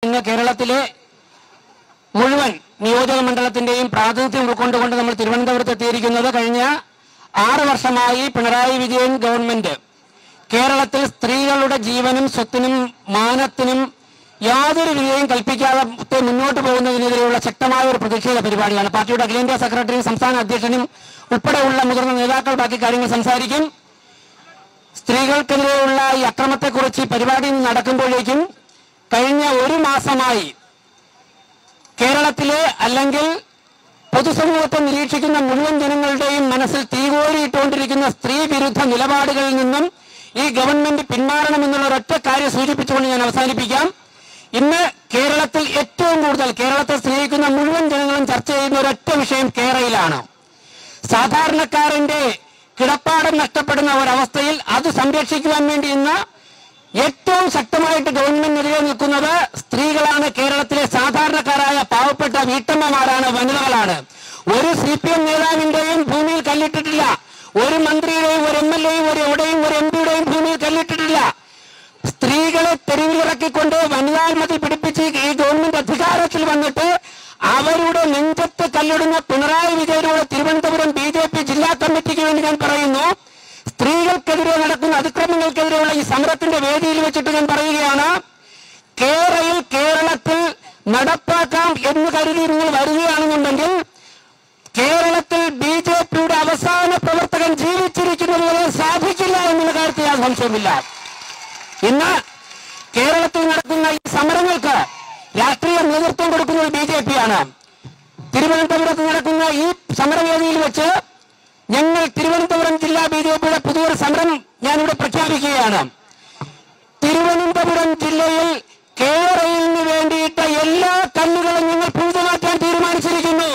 ഇന്ന് കേരളത്തിലെ മുഴുവൻ നിയോജക മണ്ഡലത്തിന്റെയും പ്രാതിനിധ്യം ഉൾക്കൊണ്ടുകൊണ്ട് നമ്മൾ തിരുവനന്തപുരത്ത് എത്തിയിരിക്കുന്നത് കഴിഞ്ഞ ആറ് വർഷമായി പിണറായി വിജയൻ ഗവൺമെന്റ് കേരളത്തിൽ സ്ത്രീകളുടെ ജീവനും സ്വത്തിനും മാനത്തിനും യാതൊരു വിധയും കൽപ്പിക്കാതെ മുന്നോട്ട് പോകുന്നതിനെതിരെയുള്ള ശക്തമായ ഒരു പ്രതിഷേധ പരിപാടിയാണ് പാർട്ടിയുടെ അഖിലേന്ത്യാ സെക്രട്ടറിയും സംസ്ഥാന അധ്യക്ഷനും ഉൾപ്പെടെയുള്ള മുതിർന്ന നേതാക്കൾ ബാക്കി കാര്യങ്ങൾ സംസാരിക്കും സ്ത്രീകൾക്കെതിരെയുള്ള ഈ അക്രമത്തെക്കുറിച്ച് ഈ പരിപാടി നടക്കുമ്പോഴേക്കും കഴിഞ്ഞ ഒരു മാസമായി കേരളത്തിലെ അല്ലെങ്കിൽ പൊതുസമൂഹത്തെ നിരീക്ഷിക്കുന്ന മുഴുവൻ ജനങ്ങളുടെയും മനസ്സിൽ തീകോരിയിട്ടുകൊണ്ടിരിക്കുന്ന സ്ത്രീ വിരുദ്ധ നിലപാടുകളിൽ നിന്നും ഈ ഗവൺമെന്റ് പിന്മാറണമെന്നുള്ള ഒരൊറ്റ കാര്യം സൂചിപ്പിച്ചുകൊണ്ട് ഞാൻ അവസാനിപ്പിക്കാം ഇന്ന് കേരളത്തിൽ ഏറ്റവും കൂടുതൽ കേരളത്തെ സ്നേഹിക്കുന്ന മുഴുവൻ ജനങ്ങളും ചർച്ച ചെയ്യുന്ന ഒരൊറ്റ വിഷയം കേരളയിലാണ് സാധാരണക്കാരന്റെ കിടപ്പാടം നഷ്ടപ്പെടുന്ന ഒരവസ്ഥയിൽ അത് സംരക്ഷിക്കുവാൻ വേണ്ടി ഇന്ന് ഏറ്റവും ശക്തമായിട്ട് ഗവൺമെന്റിനെതിരെ നിൽക്കുന്നത് സ്ത്രീകളാണ് കേരളത്തിലെ സാധാരണക്കാരായ പാവപ്പെട്ട വീട്ടമ്മമാരാണ് വനിതകളാണ് ഒരു സി പി എം നേതാവിന്റെയും ഭൂമിയിൽ കല്ലിട്ടിട്ടില്ല ഒരു മന്ത്രിയുടെയും ഒരു എം എൽ എയും ഒരു എവിടെയും ഒരു എം പിയുടെയും ഭൂമിയിൽ കല്ലിട്ടിട്ടില്ല സ്ത്രീകളെ തെരുവിലിറക്കിക്കൊണ്ട് വനിതാത്മത്തിൽ പിടിപ്പിച്ച് ഈ ഗവൺമെന്റ് അധികാരത്തിൽ വന്നിട്ട് അവരുടെ നെഞ്ചത്ത് കല്ലിടുന്ന പിണറായി വിജയനോട് തിരുവനന്തപുരം ബി ജെ പി ജില്ലാ കമ്മിറ്റിക്ക് വേണ്ടി ഞാൻ പറയുന്നു സ്ത്രീകൾക്കെതിരെ നടക്കുന്ന അതിക്രമങ്ങൾക്കെതിരെയുള്ള ഈ സമരത്തിന്റെ വേദിയിൽ വെച്ചിട്ട് ഞാൻ പറയുകയാണ് കേരളയിൽ കേരളത്തിൽ നടപ്പാക്കാം എന്ന് കരുതി നിങ്ങൾ വരികയാണെന്നുണ്ടെങ്കിൽ കേരളത്തിൽ ബി ജെ പിയുടെ അവസാന പ്രവർത്തകൻ ജീവിച്ചിരിക്കുന്നത് വരെ സാധിക്കില്ല എന്നുള്ള കാര്യത്തിൽ ഞാൻ സംശയമില്ല ഇന്ന് കേരളത്തിൽ നടക്കുന്ന ഈ സമരങ്ങൾക്ക് രാഷ്ട്രീയ നേതൃത്വം കൊടുക്കുന്നത് ബി ജെ പി ആണ് തിരുവനന്തപുരത്ത് നടക്കുന്ന ഈ സമരവേദിയിൽ വെച്ച് ഞങ്ങൾ തിരുവനന്തപുരം ജില്ലാ ബി ജെ പിയുടെ പുതിയൊരു സമരം ഞാനിവിടെ പ്രഖ്യാപിക്കുകയാണ് തിരുവനന്തപുരം ജില്ലയിൽ കേരളയിന് വേണ്ടിയിട്ട് എല്ലാ കല്ലുകളും ഞങ്ങൾ പൂജ മാറ്റാൻ തീരുമാനിച്ചിരിക്കുന്നു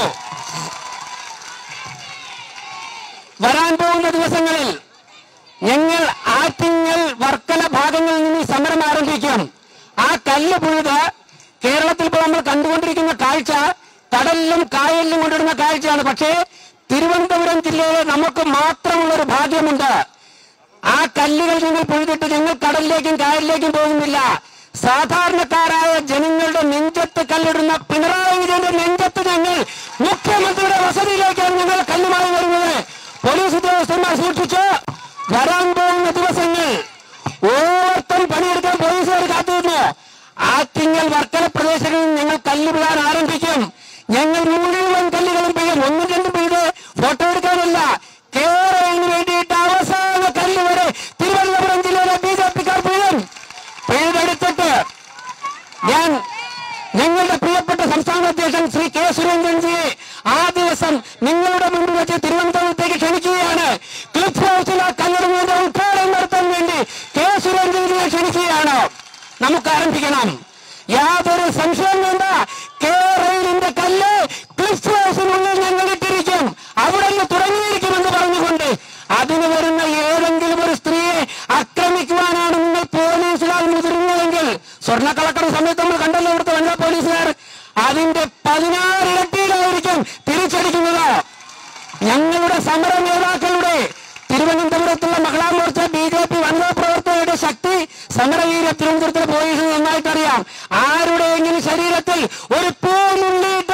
വരാൻ പോകുന്ന ദിവസങ്ങളിൽ ഞങ്ങൾ ആറ്റിങ്ങൽ വർക്കല ഭാഗങ്ങളിൽ നിന്ന് ഈ സമരം ആരംഭിക്കും ആ കല്ല് പുഴുത് കേരളത്തിൽ ഇപ്പോൾ നമ്മൾ കണ്ടുകൊണ്ടിരിക്കുന്ന കാഴ്ച കടലിലും കായലിലും കൊണ്ടിടുന്ന കാഴ്ചയാണ് പക്ഷേ തിരുവനന്തപുരം ജില്ലയിൽ നമുക്ക് മാത്രമുള്ള ഒരു ഭാഗ്യമുണ്ട് ആ കല്ലുകൾ ഞങ്ങൾ പുഴുതിട്ട് ഞങ്ങൾ കടലിലേക്കും കായലിലേക്കും പോകുന്നില്ല സാധാരണക്കാരായ ജനങ്ങളുടെ നെഞ്ചത്ത് കല്ലിടുന്ന പിണറായി വിജയന്റെ നെഞ്ചത്ത് ഞങ്ങൾ മുഖ്യമന്ത്രിയുടെ വസതിയിലേക്കാണ് ഞങ്ങൾ കല്ലുമായി വരുന്നത് പോലീസ് ഉദ്യോഗസ്ഥന്മാർ സൂക്ഷിച്ച് വരാൻ പോകുന്ന ദിവസങ്ങൾ ഓർത്തും പണിയെടുക്കാൻ പോലീസുകാർ കാത്തിരുന്നു ആറ്റിങ്ങൽ വർക്കല പ്രദേശങ്ങളിൽ ഞങ്ങൾ കല്ലുപിടാൻ ആരംഭിക്കും ഞങ്ങൾ മുഴുവൻ കല്ലുകളും പെയ്യും ഒന്നും രണ്ടും പെയ്ത് ഫോട്ടോ എടുക്കാനല്ല കേരളത്തിന് വേണ്ടിയിട്ട് അവസാന കല്ല് വരെ തിരുവനന്തപുരം ജില്ലയിലെ ബി ജെ പിക്കാർ പെയ്യും പെയ്തെടുത്തിട്ട് ഞാൻ ഞങ്ങളുടെ പ്രിയപ്പെട്ട സംസ്ഥാന അധ്യക്ഷൻ ശ്രീ കെ സുരേന്ദ്രൻജിയെ ആ ദിവസം നിങ്ങളുടെ മുമ്പിൽ വെച്ച് തിരുവനന്തപുരത്തേക്ക് ക്ഷണിക്കുകയാണ് ക്ലിഫ് ഹൗസിൽ ആ കല്ലിടുന്നതിന്റെ ഉദ്ഘാടനം നടത്താൻ വേണ്ടി കെ സുരേന്ദ്രൻജിയെ ക്ഷണിക്കുകയാണ് നമുക്ക് ആരംഭിക്കണം യാതൊരു സംശയം വേണ്ട കേരളിന്റെ കല്ല് ക്ലിഫ് ഹൗസിനുള്ളിൽ ഞങ്ങൾ ഇട്ടിരിക്കും അവിടെ നിന്ന് തുടങ്ങിയിരിക്കുമെന്ന് പറഞ്ഞുകൊണ്ട് അതിന് വരുന്ന ഏതെങ്കിലും ഒരു സ്ത്രീയെ ആക്രമിക്കുവാനാണ് നിങ്ങൾ പോലീസുകാർ മുതിരുന്നതെങ്കിൽ സ്വർണ്ണക്കളക്കട സമയത്ത് നമ്മൾ കണ്ടല്ലോ ഇവിടുത്തെ വനിതാ പോലീസുകാർ അതിന്റെ പതിനാറിരട്ടിയിലായിരിക്കും തിരിച്ചടിക്കുന്നത് ഞങ്ങളുടെ സമര നേതാക്കളുടെ തിരുവനന്തപുരത്തുള്ള Mahila Morcha B J P വനിതാ പ്രവർത്തകരുടെ ശക്തി സമരവീര തിരുവനന്തപുരത്തിലെ പോലീസിന് നന്നായിട്ടറിയാം ആരുടെയെങ്കിലും ശരീരത്തിൽ ഒരു പൂമുള്ളിയിട്ട്